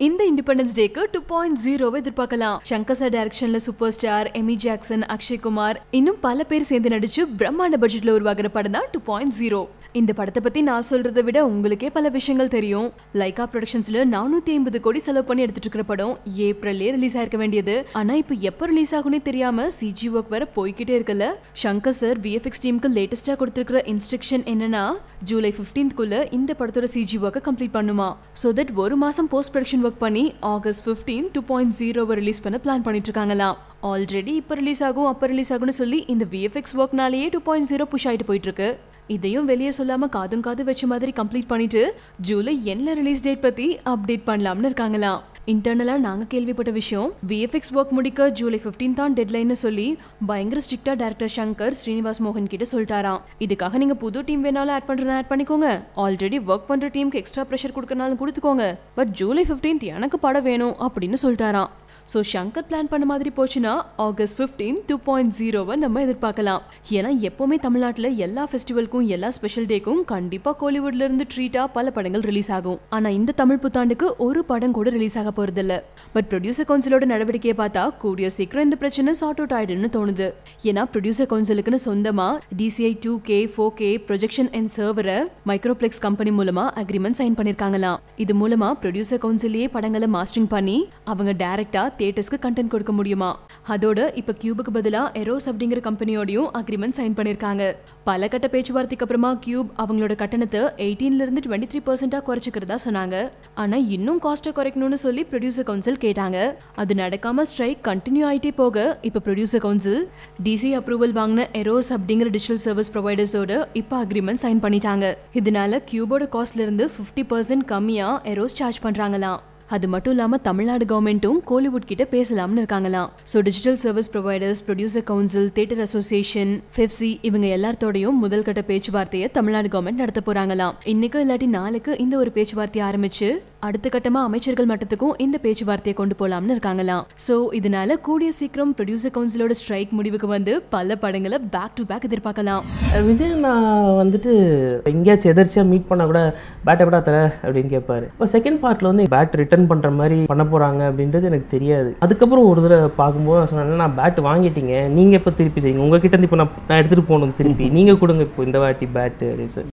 இந்த இண்டிபெண்டன்ஸ் டேக்கு two point ஜீரோவை எதிர்பார்க்கலாம் சங்கர் சார் டைரக்ஷன்ல super star Amy Jackson Akshay Kumar இன்னும் பல பேர் சேர்ந்து நடிச்சு பிரம்மாண்ட பட்ஜெட்ல உருவாகிற படம் தான் டூ பாயிண்ட் ஜீரோ இந்த படத்தை பத்தி நான் சொல்றதை விட உங்களுக்கே பல விஷயங்கள் தெரியும் லைகா ப்ரொடக்ஷன்ஸ்ல நானூத்தி ஐம்பது கோடி செலவு பண்ணி எடுத்துட்டு இருக்கிற படம் ஏப்ரல்லே ரிலீஸ் ஆயிருக்க வேண்டியது ஆனா இப்போ எப்போ ரிலீஸ் ஆகும்னே தெரியாம சிஜி ஒர்க் வேற போய்கிட்டே இருக்குல்ல சங்கர் சார் விஎஃப்எக்ஸ் டீமுக்கு லேட்டஸ்டா கொடுத்திருக்கிற இன்ஸ்ட்ரக்ஷன் என்னன்னா ஜூலை 15th குள்ள இந்த படத்தோட சிஜி ஒர்க்கை கம்ப்ளீட் பண்ணுமா ஸோ தட் ஒரு மாசம் போஸ்ட் ப்ரொடக்ஷன் ஒர்க் பண்ணி ஆகஸ்ட் 15 டூ பாயிண்ட் ஜீரோவை ரிலீஸ் பண்ண பிளான் பண்ணிட்டு இருக்காங்களாம் ஆல்ரெடி இப்போ ரிலீஸ் ஆகும் அப்போ ரிலீஸ் ஆகும்னு சொல்லி இந்த விஎஃப்எக்ஸ் ஒர்க்னாலேயே டூ பாயிண்ட் ஜீரோ புஷ் ஆயிட்டு போயிட்டு இருக்கு இதையும் வெளியே சொல்லாம காதும் காது வச்ச மாதிரி கம்ப்ளீட் பண்ணிட்டு ஜூலை என்ன ரிலீஸ் டேட் பத்தி அப்டேட் பண்ணலாம்னு இருக்காங்களாம் இன்டர்னலா நாங்க கேள்விப்பட்ட விஷயம் விஎஃப்எக்ஸ் ஒர்க் முடிக்க ஜூலை 15 தான் டெட்லைன்னு சொல்லி பயங்கர ஸ்ட்ரிக்டா டேரக்டர் சங்கர் ஸ்ரீனிவாஸ் மோகன் கிட்ட சொல்லிட்டாராம் இதுக்காக நீங்க புது டீம் வேணாலும் ஆட் பண்றேன் ஆட் பண்ணிக்கோங்க ஆல்ரெடி ஒர்க் பண்ற டீமுக்கு எக்ஸ்ட்ரா ப்ரெஷர் கொடுக்கறனாலும் கொடுத்துக்கோங்க பட் ஜூலை 15th எனக்கு படம் வேணும் அப்படின்னு சொல்லிட்டாராம் ஸோ ஷங்கர் பிளான் பண்ண மாதிரி போச்சுன்னா ஆகஸ்ட் 15 டூ பாயிண்ட் ஜீரோவை நம்ம எதிர்பார்க்கலாம் ஏன்னா எப்போவுமே தமிழ்நாட்டில் எல்லா ஃபெஸ்டிவலுக்கும் எல்லா ஸ்பெஷல் டேக்கும் கண்டிப்பாக கோலிவுட்ல இருந்து ட்ரீட்டாக பல படங்கள் ரிலீஸ் ஆகும் ஆனால் இந்த தமிழ் புத்தாண்டுக்கு ஒரு படம் கூட ரிலீஸ் ஆக போகிறதில்ல பட் ப்ரொடியூசர் கவுன்சிலோட நடவடிக்கையை பார்த்தா கூடிய சீக்கிரம் இந்த பிரச்சனை சார்ட் அவுட் ஆயிடுன்னு தோணுது ஏன்னா ப்ரொடியூசர் கவுன்சிலுக்குன்னு சொந்தமாக DCI two K four K projection and சர்வரை மைக்ரோப்ளெக்ஸ் கம்பெனி மூலமா அக்ரிமெண்ட் சைன் பண்ணிருக்காங்களாம் இது மூலமா ப்ரொடியூசர் கவுன்சிலே படங்களை மாஸ்டரிங் பண்ணி அவங்க டைரக்டா தியேட்டர்ஸ்க்கு கண்டென்ட் கொடுக்க முடியுமா அதோட இப்ப கியூபுக்கு பதிலா எரோஸ் அப்படிங்கிற கம்பெனியோடயும் அக்ரிமெண்ட் சைன் பண்ணிருக்காங்க பல கட்ட பேச்சுவார்த்தைக்கு அப்புறமா கியூப் அவங்களோட கட்டணத்தை 18 ல இருந்து டுவெண்ட்டி த்ரீ பர்சன்டா குறைச்சிக்கிறதா சொன்னாங்க ஆனா இன்னும் காஸ்ட்டை குறைக்கணும்னு சொல்லி ப்ரொடியூசர் கவுன்சில் கேட்டாங்க அது நடக்காம ஸ்ட்ரைக் கண்டினியூ ஆயிட்டே போக இப்ப ப்ரொடியூசர் கவுன்சில் டிசி அப்ரூவல் வாங்கின எரோஸ் அப்படிங்கிற டிஜிட்டல் சர்வீஸ் ப்ரொவைடர்ஸோட இப்போ அக்ரிமெண்ட் சைன் பண்ணிட்டாங்க இதனால கியூபோட காஸ்ட்ல இருந்து ஃபிஃப்டி பர்சன்ட் கம்மியா எரோஸ் சார்ஜ் பண்றாங்களாம் அது மட்டும் இல்லாம தமிழ்நாடு கவர்மெண்ட்டும் கோலிவுட் கிட்ட பேசலாம்னு இருக்காங்களாம் so digital service providers producer council theatre association FEFSI இவங்க எல்லாத்தோடையும் முதல் கட்ட பேச்சுவார்த்தையை தமிழ்நாடு கவர்மெண்ட் நடத்த போறாங்களாம் இன்னைக்கு இல்லாட்டி நாளைக்கு இந்த ஒரு பேச்சுவார்த்தையை ஆரம்பிச்சு அடுத்த கட்டமா அமைச்சர்கள் மட்டத்துக்கும் இந்த பேச்சுவார்த்தையை கொண்டு போலாம்னு இருக்காங்களாம் ஸோ இதனால கூடிய சீக்கிரம் ப்ரொடியூசர் கவுன்சிலோட ஸ்ட்ரைக் முடிவுக்கு வந்து பல படங்களை பேக் டு பேக் எதிர்பார்க்கலாம் விஜய் நான் வந்துட்டு எங்கேயாச்சும் எதர்ச்சியாக மீட் பண்ணால் கூட பேட் எப்படா தர அப்படின்னு கேட்பாரு இப்போ செகண்ட் பார்ட்டில் வந்து பேட் ரிட்டர்ன் பண்ணுற மாதிரி பண்ண போகிறாங்க அப்படின்றது எனக்கு தெரியாது அதுக்கப்புறம் ஒரு தடவை பார்க்கும்போது நான் சொன்னேன் நான் பேட் வாங்கிட்டீங்க நீங்கள் எப்போ திருப்பி தரீங்க உங்ககிட்ட இருந்து இப்போ நான் நான் எடுத்துகிட்டு போகணும் திருப்பி நீங்கள் கொடுங்க இப்போ இந்த வாட்டி பேட்டு அப்படின்னு சொல்லி